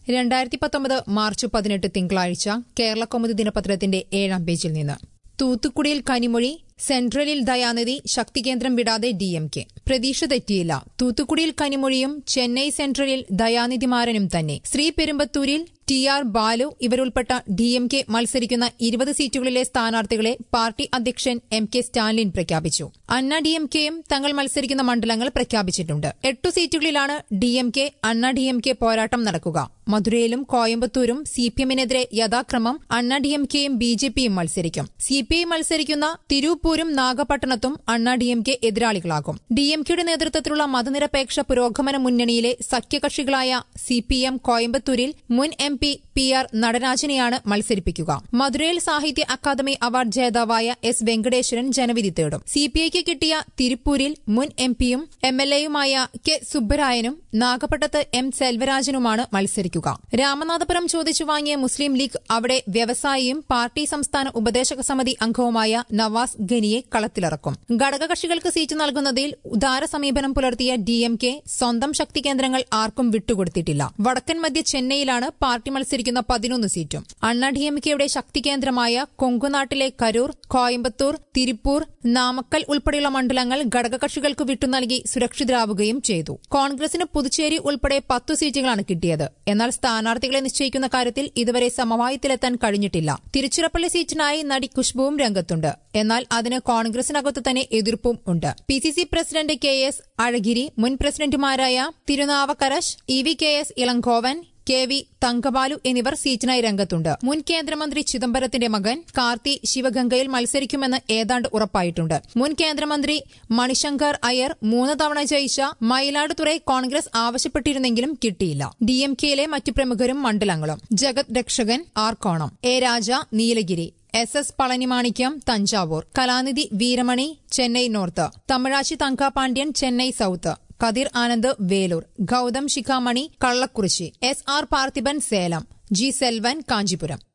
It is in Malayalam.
രണ്ടായിരത്തി പത്തൊമ്പത് മാർച്ച് പതിനെട്ട് തിങ്കളാഴ്ച കേരള കൗമുദി ദിനപത്രത്തിന്റെ ഏഴാം പേജിൽ നിന്ന് തൂത്തുക്കുടിയിൽ കനിമൊഴി സെൻട്രലിൽ ദയാനിധി ശക്തികേന്ദ്രം വിടാതെ ഡി എം കെ പ്രതീക്ഷ തെറ്റിയില്ല തൂത്തുക്കുടിയിൽ കനിമൊഴിയും ചെന്നൈ സെൻട്രലിൽ ദയാനിധിമാരനും തന്നെ ശ്രീ പെരുമ്പത്തൂരിൽ ടി ആർ ബാലു ഇവരുൾപ്പെട്ട ഡി എം കെ മത്സരിക്കുന്ന ഇരുപത് സീറ്റുകളിലെ സ്ഥാനാർത്ഥികളെ പാർട്ടി അധ്യക്ഷൻ എം കെ സ്റ്റാലിൻ പ്രഖ്യാപിച്ചു അണ്ണ ഡി എം കെയും തങ്ങൾ മത്സരിക്കുന്ന മണ്ഡലങ്ങൾ പ്രഖ്യാപിച്ചിട്ടുണ്ട് എട്ടു സീറ്റുകളിലാണ് D M K Anna D M K പോരാട്ടം നടക്കുക മധുരയിലും കോയമ്പത്തൂരും സി പി എമ്മിനെതിരെ യഥാക്രമം അണ്ണ ഡി എം കെയും ബി ജെ പിയും മത്സരിക്കും സി പി ഐ മത്സരിക്കുന്ന തിരുപ്പൂരും നാഗപട്ടണത്തും അണ്ണ ഡി എം കെ എതിരാളികളാകും ഡി എം കെയുടെ നേതൃത്വത്തിലുള്ള മതനിരപേക്ഷ പുരോഗമന മുന്നണിയിലെ സഖ്യകക്ഷികളായ സി പി എം കോയമ്പത്തൂരിൽ മുൻ എം പി പി ആർ നടരാജനെയാണ് മത്സരിപ്പിക്കുക മധുരയിൽ സാഹിത്യ അക്കാദമി അവാർഡ് ജേതാവായ എസ് വെങ്കടേശ്വരൻ ജനവിധി തേടും സി പി ഐക്ക് കിട്ടിയ തിരുപ്പൂരിൽ മുൻ എം പിയും എം എൽ എയുമായ കെ സുബ്ബരായനും നാഗപട്ടത്ത് എം സെൽവരാജനുമാണ് മത്സരിക്കുക രാമനാഥപുരം ചോദിച്ചു വാങ്ങിയ മുസ്ലിം ലീഗ് അവിടെ വ്യവസായിയും പാർട്ടി സംസ്ഥാന ഉപദേശക സമിതി അംഗവുമായ നവാസ് ഗനിയെ കളത്തിലിറക്കും ഘടകകക്ഷികൾക്ക് സീറ്റ് നൽകുന്നതിൽ ഉദാര സമീപനം പുലർത്തിയ ഡി എം കെ സ്വന്തം ശക്തി കേന്ദ്രങ്ങൾ ആർക്കും വിട്ടുകൊടുത്തിട്ടില്ല വടക്കൻ മധ്യ ചെന്നൈയിലാണ് പാർട്ടി മത്സരിക്കുന്ന പതിനൊന്ന് സീറ്റും അണ്ണ ഡി എം കെയുടെ ശക്തി കേന്ദ്രമായ കൊങ്കുനാട്ടിലെ കരൂർ കോയമ്പത്തൂർ തിരുപ്പൂർ നാമക്കൽ ഉൾപ്പെടെയുള്ള മണ്ഡലങ്ങൾ ഘടകകക്ഷികൾക്ക് വിട്ടുനൽകി സുരക്ഷിതരാവുകയും ചെയ്തു കോൺഗ്രസിന് പുതുച്ചേരി ഉൾപ്പെടെ പത്തു സീറ്റുകളാണ് കിട്ടിയത് എന്നാൽ സ്ഥാനാർത്ഥികളെ നിശ്ചയിക്കുന്ന കാര്യത്തിൽ ഇതുവരെ സമവായത്തിലെത്താൻ കഴിഞ്ഞിട്ടില്ല തിരുച്ചിറപ്പള്ളി സീറ്റിനായി നടി കുഷ്ബുവും രംഗത്തുണ്ട് എന്നാൽ അതിന് കോൺഗ്രസിനകത്ത് തന്നെ എതിർപ്പും ഉണ്ട് P C C president K S അഴഗിരി മുൻ പ്രസിഡന്റുമാരായ Thirunavukkarasu E V K S Elangovan K V Thangabalu എന്നിവർ സീറ്റിനായി രംഗത്തുണ്ട് മുൻ കേന്ദ്രമന്ത്രി ചിദംബരത്തിന്റെ മകൻ കാർത്തി ശിവഗംഗയിൽ മത്സരിക്കുമെന്ന് ഏതാണ്ട് ഉറപ്പായിട്ടുണ്ട് മുൻ കേന്ദ്രമന്ത്രി മണിശങ്കർ അയ്യർ മൂന്ന് തവണ ജയിച്ച മയിലാടുതുറൈ കോൺഗ്രസ് ആവശ്യപ്പെട്ടിരുന്നെങ്കിലും കിട്ടിയില്ല ഡി എം കെയിലെ മറ്റു പ്രമുഖരും മണ്ഡലങ്ങളും Jagath Rakshakan Arakkonam A Raja Nilgiri S S Palanimanickam Thanjavur Kalanidhi Veeramani Chennai north Thamizhachi Thangapandian Chennai south Kathir Anand Vellore Gautham Sigamani Kallakurichi S R Parthiban Salem G Selvan Kanchipuram